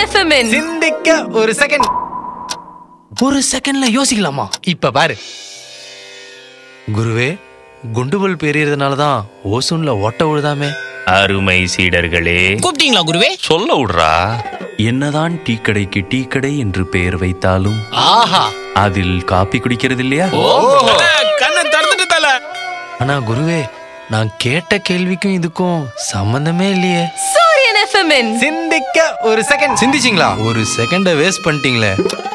எஃப்எம்மின் சிந்திக்க ஒரு செகண்ட் ஒரு செகண்ட்ல யோசிக்கலாமா இப்ப பாரு குருவே குண்டுபல் பெரியறதுனால தான் ஓசோன்ல ஓட்ட விழுதாமே அருமை சீடர்களே கூப்பிட்டீங்களா குருவே சொல்ல விடுறா என்னதான் டீ கடைக்கு டீ கடை என்று பெயர் வைத்தாலும் ஆஹா அதில் காப்பி குடிக்கிறது இல்லையா கண்ணை திறந்துட்டு தல ஆனா குருவே நான் கேட்ட கேள்விக்கும் இதுக்கும் சம்பந்தமே இல்லையே சூரியன் எஃப்எம்மின் சிந்திக்க ஒரு செகண்ட் சிந்திச்சிங்களா ஒரு செகண்ட வேஸ்ட் பண்ணிட்டீங்களே